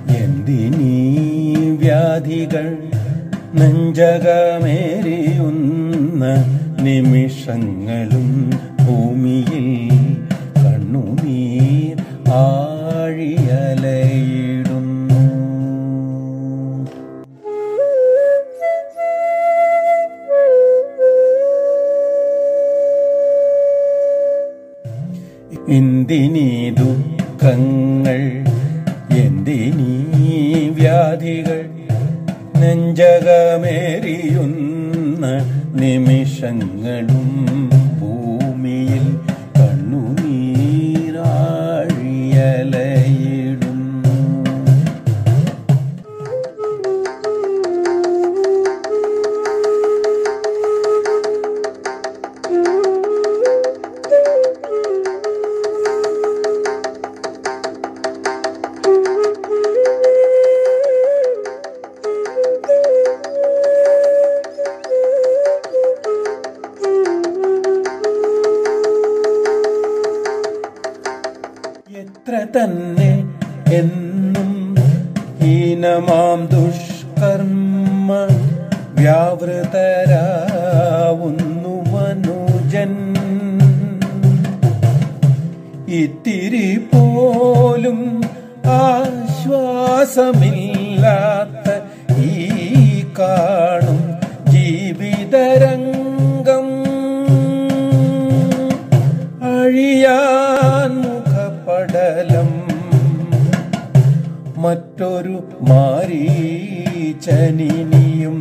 എന്തിനീ വ്യാധികൾ നെഞ്ചകമേരിയുന്ന നിമിഷങ്ങളും ഭൂമിയിൽ കണ്ണുനീർ ആഴിയലയിടുന്നു എന്തിനീ ദുഃഖങ്ങൾ എന്തിനീ വ്യാധികൾ നെഞ്ചകമേറിയുന്ന നിമിഷങ്ങളും ഭൂമിയിൽ കണ്ണുനീരാഴിയലയിടുന്നു എത്ര തന്നെ എന്നും ഹീനമാം ദുഷ്കർമ്മ വ്യാവൃതരാവുന്നു മനുജൻ ഇത്തിരി പോലും ആശ്വാസമില്ലാത്ത ഈ കാണും ജീവിതരംഗം അഴിയാൻ മുഖപടലം മറ്റൊരു മാരീചനിനിയും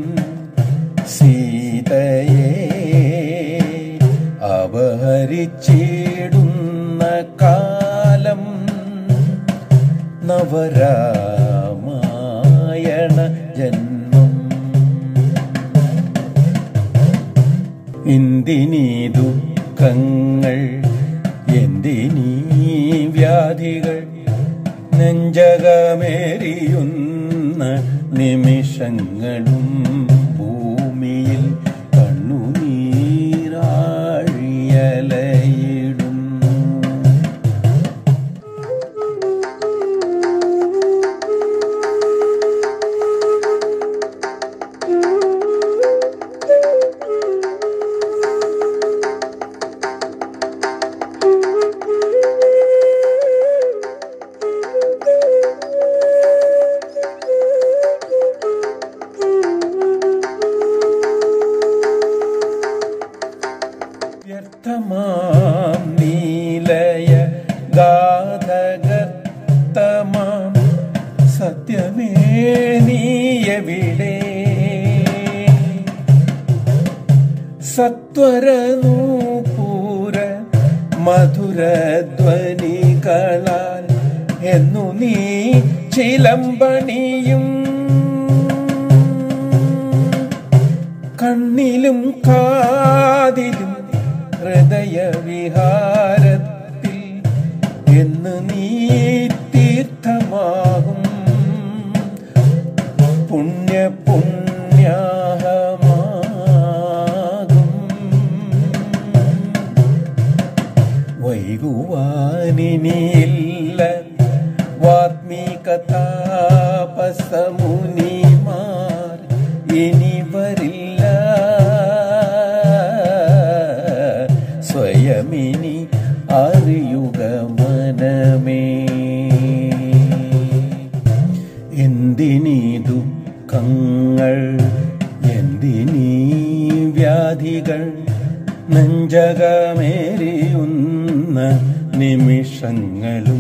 സീതയെ അപഹരിച്ചിടുന്ന കാലം നവരാമായണ ജന്മം എന്തിനീ ദുഃഖങ്ങൾ എന്തിനീ വ്യാധികൾ നെഞ്ചകമേറിയുന്ന നിമിഷങ്ങളും ഭൂമിയിൽ കണ്ണുനീരാഴിയലയിടുന്നു വ്യർത്ഥമാം നീലയ ഗാധകത്തമാം സത്യമേ നീയവിടെ സത്വരനൂപൂര മധുരധ്വനികളാൽ എന്നു നീ ചിലമ്പണിയും കണ്ണിലും കാതിലും ഹൃദയവിഹാരത്തിൽ എന്ന് നീ തീർത്ഥമാകും പുണ്യ പുണ്യാഹമാകും വൈകുവാനിനിയില്ല വാത്മീക താപസമുനിമാർ ഇനി വരില്ല സ്വയമിനി അറിയുക മനമേ എന്തിനീ ദുഃഖങ്ങൾ എന്തിനീ വ്യാധികൾ നെഞ്ചകമേറിയുന്ന നിമിഷങ്ങളും